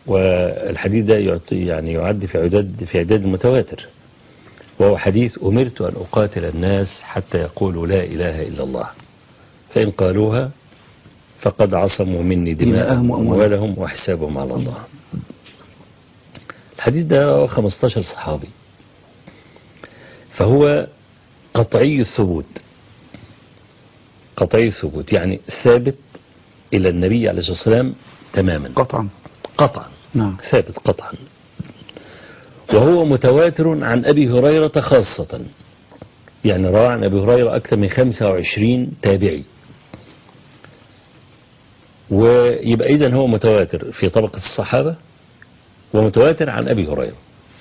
والحديث ده يعطي يعني يعد في عداد في عداد المتواتر وهو حديث أمرت أن أقاتل الناس حتى يقولوا لا إله إلا الله فإن قالوها فقد عصموا مني دماءهم دماءهم وأموالهم. وأموالهم وحسابهم على الله الحديث ده رواه 15 صحابي فهو قطعي الثبوت قطعي الثبوت يعني ثابت إلى النبي عليه الصلاة والسلام تماما قطعا قطعا نعم ثابت قطعا وهو متواتر عن أبي هريرة خاصة يعني روى عن أبي هريرة أكثر من 25 تابعي ويبقى إذن هو متواتر في طبقة الصحابة ومتواتر عن أبي هريرة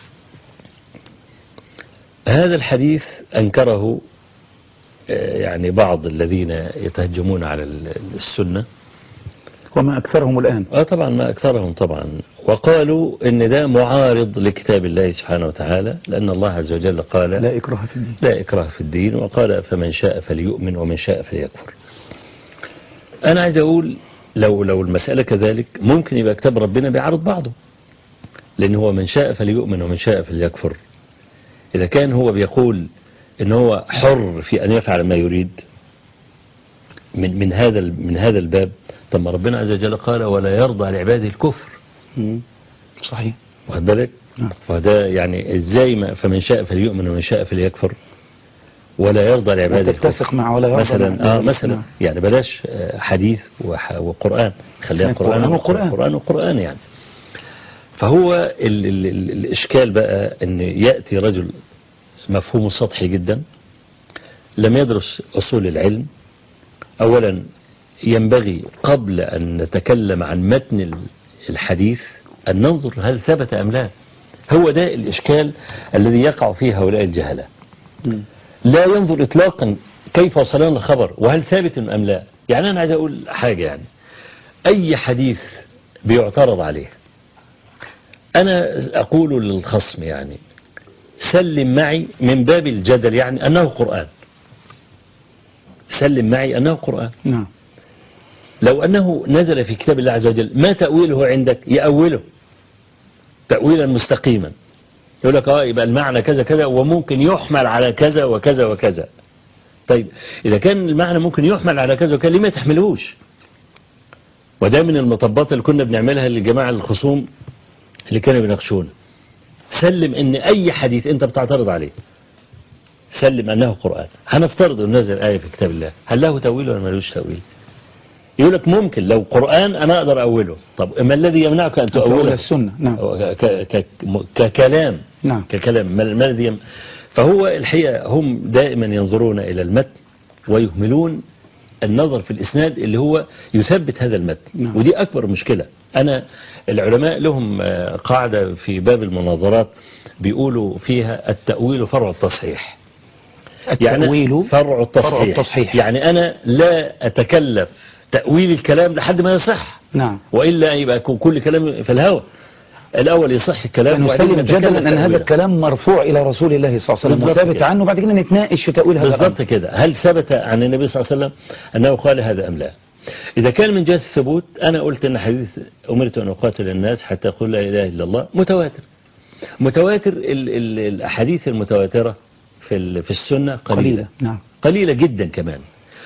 هذا الحديث أنكره آه، يعني بعض الذين يتهجمون على ال- السنة وما أكثرهم الآن اه طبعا ما اكثرهم طبعا وقالوا ان ده معارض لكتاب الله سبحانه وتعالى لان الله عز وجل قال لا, لا إكراه في الدين لا اكراه في الدين وقال فمن شاء فليؤمن ومن شاء فليكفر انا عايز اقول لو لو المسألة كذلك ممكن يبقى كتاب ربنا بيعارض بعضه لان هو من شاء فليؤمن ومن شاء فليكفر اذا كان هو بيقول ان هو حر في ان يفعل ما يريد من من هذا ال- من هذا الباب طب ما ربنا عز وجل قال ولا يرضى لعباده الكفر مم. صحيح واخد بالك نعم. وده يعني ازاي ما فمن شاء فليؤمن ومن شاء فليكفر ولا يرضى لعباده الكفر تتسق مع ولا يرضى مثلا مع- اه مثلا نعم. يعني بلاش آه، حديث وح- وقرآن خليها قرآن قرآن وقرآن. قرآن وقرآن يعني فهو ال ال ال الإشكال بقى أن يأتي رجل مفهومه سطحي جدا لم يدرس أصول العلم أولا ينبغي قبل أن نتكلم عن متن ال- الحديث أن ننظر هل ثبت أم لا هو ده الإشكال الذي يقع فيه هؤلاء الجهلة مم. لا ينظر إطلاقا كيف وصلنا الخبر وهل ثابت أم لا يعني أنا عايز أقول حاجة يعني أي حديث بيعترض عليه أنا أقول للخصم يعني سلم معي من باب الجدل يعني أنه قرآن سلم معي أنه قرآن نعم لو أنه نزل في كتاب الله عز وجل ما تأويله عندك يأوله تأويلا مستقيما يقول لك اه يبقى المعنى كذا كذا وممكن يحمل على كذا وكذا وكذا طيب إذا كان المعنى ممكن يحمل على كذا وكذا ليه ما تحملوش وده من المطبات اللي كنا بنعملها للجماعة الخصوم اللي كانوا بيناقشونا سلم ان اي حديث انت بتعترض عليه سلم انه قرآن هنفترض انه نزل آية في كتاب الله هل له تأويل ولا ملوش تأويل يقول لك ممكن لو قرآن انا اقدر اؤوله طب ما الذي يمنعك ان تؤول تؤوله السنة نعم ك- ك- ك- ككلام نعم ككلام ما ما الذي يم- فهو الحقيقة هم دائما ينظرون إلى المتن ويهملون النظر في الإسناد اللي هو يثبت هذا المتن نعم. ودي أكبر مشكلة أنا العلماء لهم آه، قاعدة في باب المناظرات بيقولوا فيها التأويل فرع التصحيح التأويل فرع التصحيح, فرع التصحيح. يعني أنا لا أتكلف تأويل الكلام لحد ما يصح نعم وإلا يبقى كل كلام في الهوى الأول يصح الكلام فنسلم وبعدين نتكلم جدلا أن هذا تأويله. الكلام مرفوع إلى رسول الله صلى الله عليه وسلم بالظبط وثابت كده. عنه بعد كده نتناقش في تأويل هذا بالضبط الأمر كده هل ثبت عن النبي صلى الله عليه وسلم أنه قال هذا أم لا إذا كان من جهة الثبوت أنا قلت أن حديث أمرت أن أقاتل الناس حتى يقول لا إله إلا الله متواتر متواتر ال ال الأحاديث المتواترة في ال- في السنة قليلة قليلة نعم قليلة جدا كمان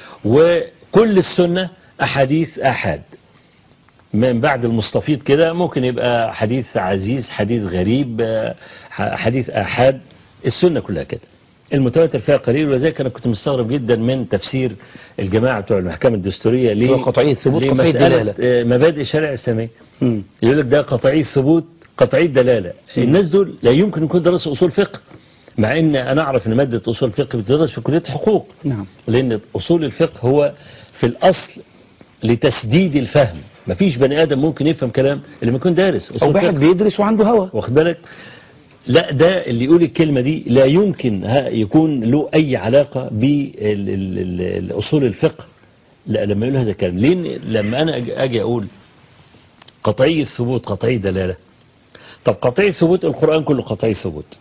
وكل السنة أحاديث أحد من بعد المستفيض كده ممكن يبقى حديث عزيز حديث غريب آه، ح- حديث أحد السنة كلها كده المتواتر فيها قليل ولذلك أنا كنت مستغرب جدا من تفسير الجماعة بتوع المحكمة الدستورية اللي هو قطعية ثبوت، قطعية لمسألة دلالة. آه، مبادئ الشريعة الإسلامية مم. يقول لك ده قطعي ثبوت قطعي دلالة الناس دول لا يمكن يكون درسوا أصول فقه مع ان انا اعرف ان مادة اصول فقه بتدرس في كلية حقوق نعم لأن أصول الفقه هو في الأصل لتسديد الفهم مفيش بني آدم ممكن يفهم كلام اللي ما يكون دارس أو أصول واحد فقه بيدرس وعنده هوى واخد بالك لا ده اللي يقول الكلمة دي لا يمكن ها يكون له أي علاقة بأصول الفقه لا لما يقول هذا الكلام لأن لما أنا أجي- أجي أقول قطعي الثبوت قطعي دلالة طب قطعي الثبوت القرآن كله قطعي ثبوت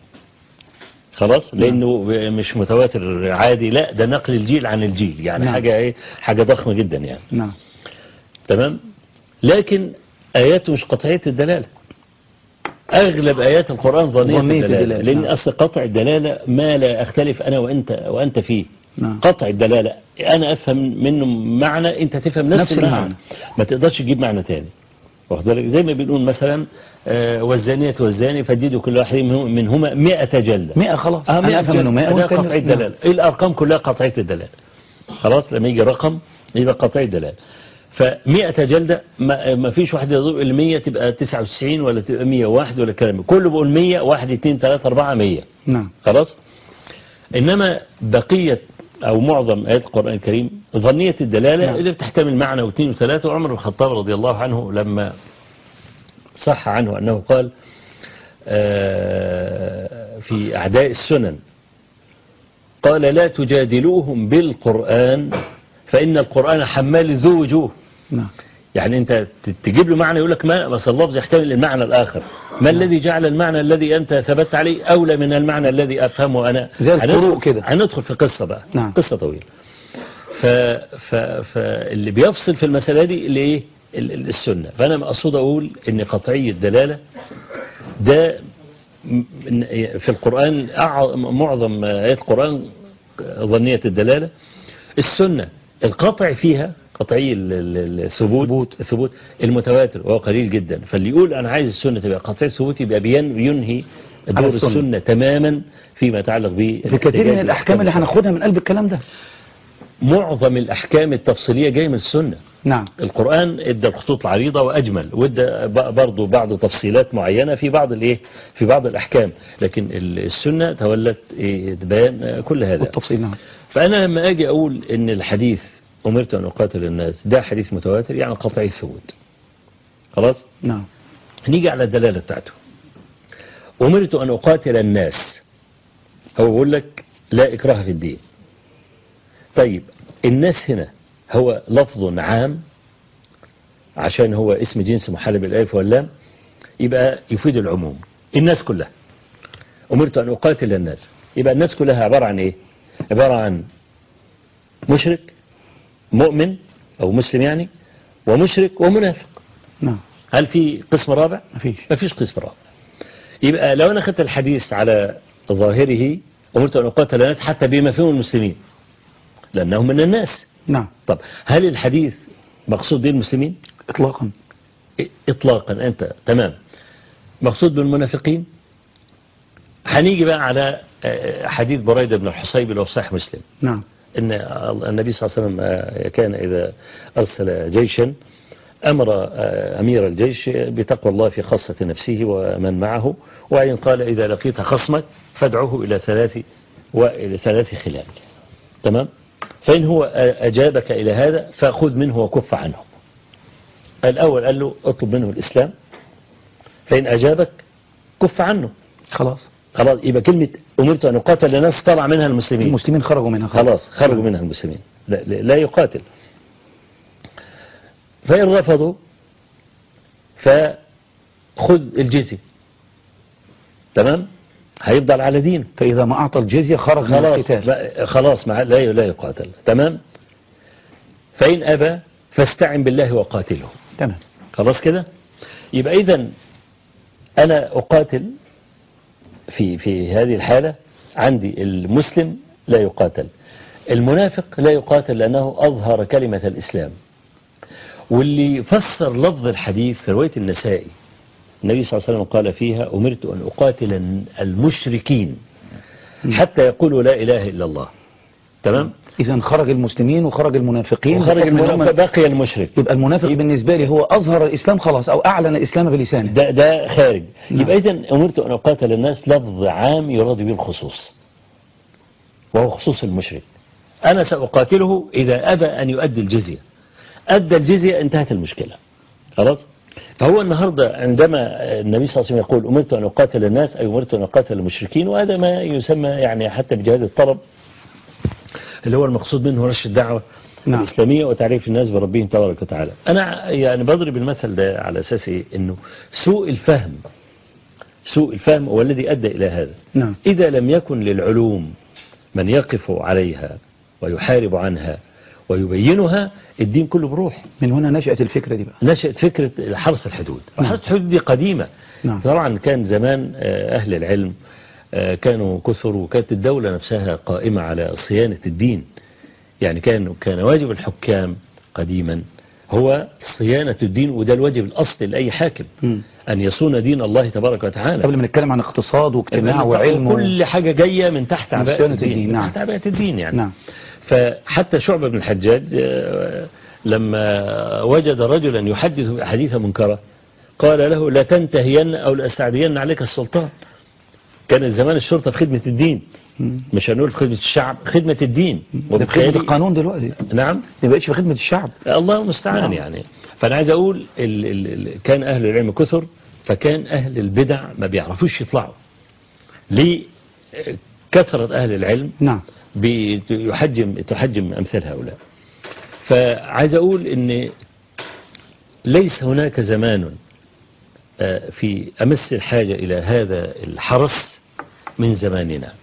خلاص لأنه مش متواتر عادي لا ده نقل الجيل عن الجيل يعني نعم. حاجة إيه حاجة ضخمة جدا يعني نعم تمام لكن آياته مش قطعية الدلالة أغلب آيات القرآن ظنية, ظنية الدلالة, الدلالة، لأن نعم. أصل قطع الدلالة ما لا أختلف أنا وأنت وأنت فيه نعم. قطع الدلالة أنا أفهم منه معنى أنت تفهم نفس, نفس المعنى المعنى. ما تقدرش تجيب معنى تاني واخد بالك زي ما بنقول مثلا آه، والزانية والزاني فديدوا كل واحد منهم- منهما 100 جلدة 100 خلاص اه أنا 100 أفهم إنه 100 ده والتاني- قطعي نعم. الدلالة إيه الأرقام كلها قطعية الدلالة خلاص لما يجي رقم يبقى قطعي الدلالة ف100 جلدة ما, ما فيش واحد يضرب ال 100 تبقى 99 ولا تبقى 101 ولا الكلام ده. كله بيقول 100 1 2 3 4 100 نعم خلاص إنما بقية أو معظم آيات القرآن الكريم ظنية الدلالة نعم. اللي بتحتمل معنى واثنين وثلاثة وعمر بن الخطاب رضي الله عنه لما صح عنه أنه قال آه، في أعداء السنن قال لا تجادلوهم بالقرآن فإن القرآن حمال ذو وجوه نعم يعني انت ت- تجيب له معنى يقول لك ما بس اللفظ يحتمل المعنى الآخر ما الذي جعل المعنى الذي أنت ثبت عليه أولى من المعنى الذي أفهمه أنا زي الطرق هندخل- كده. هندخل في قصة بقى نعم. قصة طويلة ف... ف... فاللي بيفصل في المسألة دي اللي ايه ال- ال- السنة فأنا مقصود أقول إن قطعية دلالة ده م- م- في القرآن أع- معظم آيات القرآن ظنية الدلالة السنة القطع فيها قطعي ال- ال- الثبوت الثبوت المتواتر وهو قليل جدا فاللي يقول أنا عايز السنة تبقى قطعي الثبوت يبقى بين ينهي دور السنة. السنة تماما فيما يتعلق ب في كثير من الأحكام اللي هناخدها من قلب الكلام ده معظم الأحكام التفصيلية جاية من السنة نعم القرآن ادى الخطوط العريضة وأجمل وادى ب- برضو بعض تفصيلات معينة في بعض الايه في بعض الأحكام لكن ال- السنة تولت إيه، بيان آه، كل هذا والتفصيل نعم فأنا لما أجي أقول إن الحديث أمرت أن أقاتل الناس ده حديث متواتر يعني قطعي الثبوت خلاص نعم نيجي على الدلالة بتاعته أمرت أن أقاتل الناس هو بيقول لك لا إكراه في الدين طيب الناس هنا هو لفظ عام عشان هو اسم جنس محل بالالف واللام يبقى يفيد العموم الناس كلها أمرت أن أقاتل الناس يبقى الناس كلها عبارة عن إيه عبارة عن مشرك مؤمن أو مسلم يعني ومشرك ومنافق نعم هل في قسم رابع مفيش ما فيش قسم رابع يبقى لو أنا أخذت الحديث على ظاهره أمرت أن أقاتل الناس حتى بما فيهم المسلمين لأنهم من الناس نعم طب هل الحديث مقصود به المسلمين إطلاقا إ- إطلاقا أنت تمام مقصود بالمنافقين هنيجي بقى على آه، حديث بريدة بن الحصيب اللي هو في صحيح مسلم نعم ان النبي صلى الله عليه وسلم آه، كان إذا أرسل جيشا أمر آه، أمير الجيش بتقوى الله في خاصة نفسه ومن معه وإن قال إذا لقيت خصمك فادعه إلى ثلاث وإلى ثلاث خلال تمام فإن هو آه، أجابك إلى هذا فخذ منه وكف عنه الأول قال له اطلب منه الإسلام فإن أجابك كف عنه خلاص خلاص يبقى كلمة أمرت أن أقاتل الناس طلع منها المسلمين المسلمين خرجوا منها خلاص خرجوا منها المسلمين لا, لا لا يقاتل فإن رفضوا فخذ الجزية تمام هيفضل على دينه فإذا ما أعطى الجزية خرج من خلاص القتال ما- خلاص مع لا لا يقاتل تمام فإن أبى فاستعن بالله وقاتله تمام خلاص كده يبقى إذا أنا أقاتل في في هذه الحالة عندي المسلم لا يقاتل المنافق لا يقاتل لأنه أظهر كلمة الإسلام واللي فسر لفظ الحديث في رواية النسائي النبي صلى الله عليه وسلم قال فيها أمرت أن أقاتل المشركين حتى يقولوا لا إله إلا الله تمام إذا خرج المسلمين وخرج المنافقين وخرج بحكم إن هم- المنافق بقي المشرك يبقى المنافق بالنسبة لي هو أظهر الإسلام خلاص أو أعلن الإسلام بلسانه ده ده خارج نعم. يبقى إذا أمرت أن أقاتل الناس لفظ عام يراد به الخصوص وهو خصوص المشرك أنا سأقاتله إذا أبى أن يؤدي الجزية أدى الجزية انتهت المشكلة خلاص فهو النهاردة عندما النبي صلى الله عليه وسلم يقول أمرت أن أقاتل الناس أي أمرت أن أقاتل المشركين وهذا ما يسمى يعني حتى بجهاد الطلب اللي هو المقصود منه رش الدعوة نعم. الإسلامية وتعريف الناس بربهم تبارك وتعالى أنا يعني بضرب المثل ده على أساس إيه؟ أنه سوء الفهم سوء الفهم هو الذي أدى إلى هذا نعم إذا لم يكن للعلوم من يقف عليها ويحارب عنها ويبينها الدين كله بروح من هنا نشأت الفكرة دي بقى نشأت فكرة حرس الحدود نعم. حرس الحدود دي قديمة نعم. طبعا كان زمان آه، أهل العلم آه، كانوا كثر وكانت الدولة نفسها قائمة على صيانة الدين يعني كان كان واجب الحكام قديما هو صيانة الدين وده الواجب الأصلي لأي حاكم مم. أن يصون دين الله تبارك وتعالى قبل ما نتكلم عن اقتصاد واجتماع وعلم و... كل حاجة جاية من تحت من عباءة صيانة الدين, الدين، من نعم. تحت عباءة الدين يعني نعم فحتى شعبة بن الحجاج آه، لما وجد رجلا يحدث بأحاديث منكرة قال له لا تنتهين أو لأستعدين عليك السلطان كانت زمان الشرطة في خدمة الدين مم. مش هنقول في خدمة الشعب خدمة الدين ده في خدمة وبالتالي القانون دلوقتي نعم ما بقتش في خدمة الشعب الله المستعان نعم. يعني فأنا عايز أقول ال ال ال كان أهل العلم كثر فكان أهل البدع ما بيعرفوش يطلعوا ليه آه، كثرة أهل العلم نعم بيحجم تحجم أمثال هؤلاء فعايز أقول أن ليس هناك زمان آه، في أمس الحاجة إلى هذا الحرص من زماننا